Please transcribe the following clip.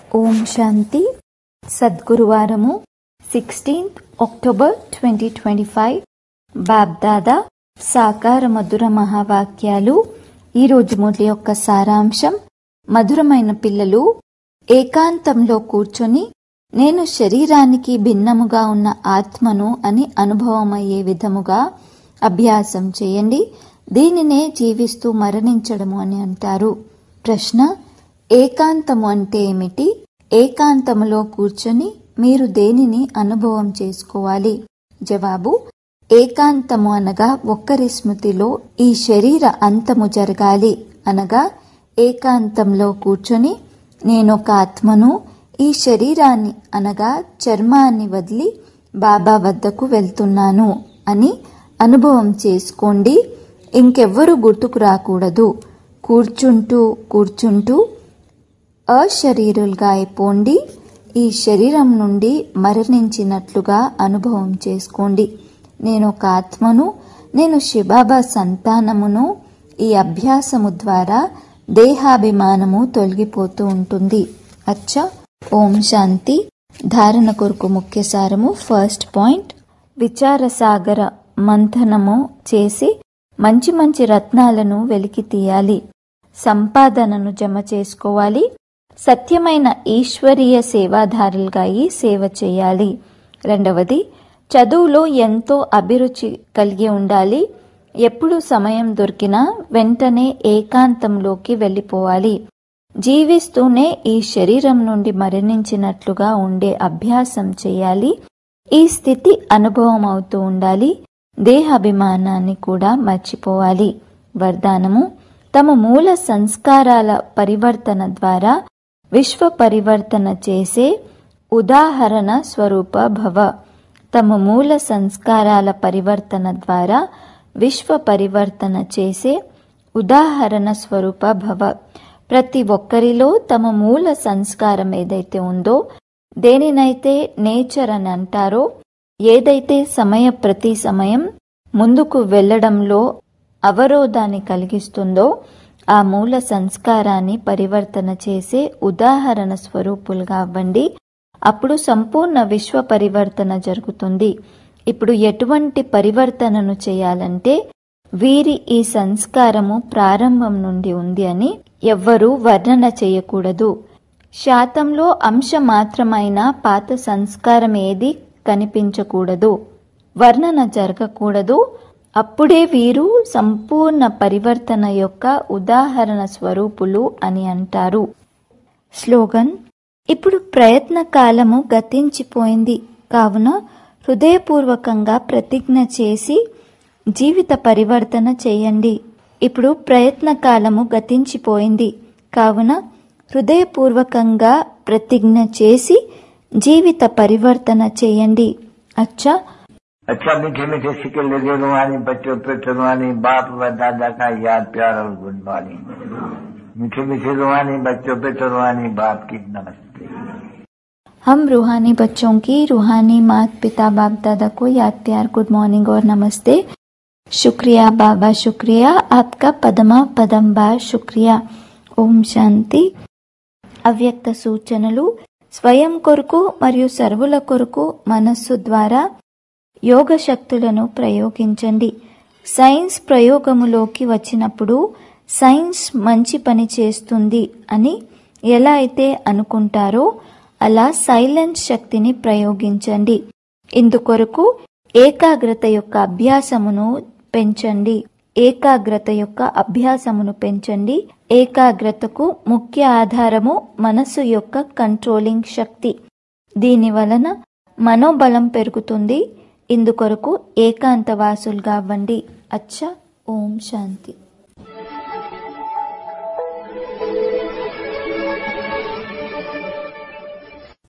ఓం శాంతి సద్గురువారము sixteenth October twenty twenty five Bapdada సాకార మధుర మహావాక్యాలు ఈరోజు మురళి యొక్క సారాంశం మధురమైన పిల్లలు ఏకాంతంలో కూర్చొని నేను శరీరానికి భిన్నముగా ఉన్న ఆత్మను అని అనుభవమయ్యే విధముగా అభ్యాసం చేయండి దీనినే జీవిస్తూ మరణించడము అని అంటారు ప్రశ్న ఏకాంతము అంటే ఏమిటి ఏకాంతములో కూర్చొని మీరు దేనిని అనుభవం చేసుకోవాలి జవాబు ఏకాంతము అనగా ఒక్కరి స్మృతిలో ఈ శరీర అంతము జరగాలి అనగా ఏకాంతంలో కూర్చొని నేనొక ఆత్మను ఈ శరీరాన్ని అనగా చర్మాన్ని వదిలి బాబా వద్దకు వెళ్తున్నాను అని అనుభవం చేసుకోండి ఇంకెవ్వరు గుర్తుకు రాకూడదు కూర్చుంటూ కూర్చుంటూ అశరీరులుగా అయిపోండి ఈ శరీరం నుండి మరణించినట్లుగా అనుభవం చేసుకోండి నేను ఒక ఆత్మను నేను శిబాబా సంతానమును ఈ అభ్యాసము ద్వారా దేహాభిమానము తొలగిపోతూ ఉంటుంది అచ్చా ఓం శాంతి ధారణ కొరకు ముఖ్య సారము ఫస్ట్ పాయింట్ విచారసాగర మంథనము చేసి మంచి మంచి రత్నాలను వెలికి తీయాలి సంపాదనను జమ చేసుకోవాలి సత్యమైన ఈశ్వరీయ సేవాదారులుగా ఈ సేవ చేయాలి రెండవది చదువులో ఎంతో అభిరుచి కలిగి ఉండాలి ఎప్పుడు సమయం దొరికినా వెంటనే ఏకాంతంలోకి వెళ్ళిపోవాలి జీవిస్తూనే ఈ శరీరం నుండి మరణించినట్లుగా ఉండే అభ్యాసం చేయాలి ఈ స్థితి అనుభవం అవుతూ ఉండాలి దేహాభిమానాన్ని కూడా మర్చిపోవాలి వరదానము తమ మూల సంస్కారాల పరివర్తన ద్వారా విశ్వ పరివర్తన చేసే ఉదాహరణ స్వరూప భవ తమ మూల సంస్కారాల పరివర్తన ద్వారా విశ్వ పరివర్తన చేసే ఉదాహరణ స్వరూప భవ ప్రతి ఒక్కరిలో తమ మూల సంస్కారం ఏదైతే ఉందో దేనినైతే నేచర్ అని అంటారో ఏదైతే సమయ ప్రతి సమయం ముందుకు వెళ్లడంలో అవరోధాన్ని కలిగిస్తుందో ఆ మూల సంస్కారాన్ని పరివర్తన చేసే ఉదాహరణ స్వరూపులుగా అవ్వండి అప్పుడు సంపూర్ణ విశ్వ పరివర్తన జరుగుతుంది ఇప్పుడు ఎటువంటి పరివర్తనను చేయాలంటే వీరి ఈ సంస్కారము ప్రారంభం నుండి ఉంది అని ఎవ్వరూ వర్ణన చేయకూడదు శాతంలో అంశ మాత్రమైన పాత సంస్కారం ఏది కనిపించకూడదు వర్ణన జరగకూడదు అప్పుడే వీరు సంపూర్ణ పరివర్తన యొక్క ఉదాహరణ స్వరూపులు అని అంటారు స్లోగన్ ఇప్పుడు ప్రయత్న కాలము గతించిపోయింది కావున హృదయపూర్వకంగా ప్రతిజ్ఞ చేసి జీవిత పరివర్తన చేయండి ఇప్పుడు ప్రయత్న కాలము గతించిపోయింది కావున హృదయపూర్వకంగా ప్రతిజ్ఞ చేసి జీవిత పరివర్తన చేయండి అచ్చా अच्छा मीठे मीठे सिक्के लगे रुहानी बच्चों पे रुहानी बाप व दादा का याद प्यार और गुड मॉर्निंग मीठे मीठे रुहानी बच्चों पे रुहानी बाप की नमस्ते हम रूहानी बच्चों की रूहानी मात पिता बाप दादा को याद प्यार गुड मॉर्निंग और नमस्ते शुक्रिया बाबा शुक्रिया आपका పదమా పదం బార్ శుక్రియా ఓం శాంతి అవ్యక్త సూచనలు స్వయం కొరకు మరియు సర్వుల కొరకు మనస్సు ద్వారా యోగ శక్తులను ప్రయోగించండి సైన్స్ ప్రయోగములోకి వచ్చినప్పుడు సైన్స్ మంచి పని చేస్తుంది అని ఎలా అయితే అనుకుంటారో అలా సైలెన్స్ శక్తిని ప్రయోగించండి ఇందుకొరకు ఏకాగ్రత యొక్క అభ్యాసమును పెంచండి ఏకాగ్రత యొక్క అభ్యాసమును పెంచండి ఏకాగ్రతకు ముఖ్య ఆధారము మనసు యొక్క కంట్రోలింగ్ శక్తి దీని వలన మనోబలం పెరుగుతుంది ఇందుకొరకు ఏకాంతవాసులుగా అవ్వండి అచ్చా ఓం శాంతి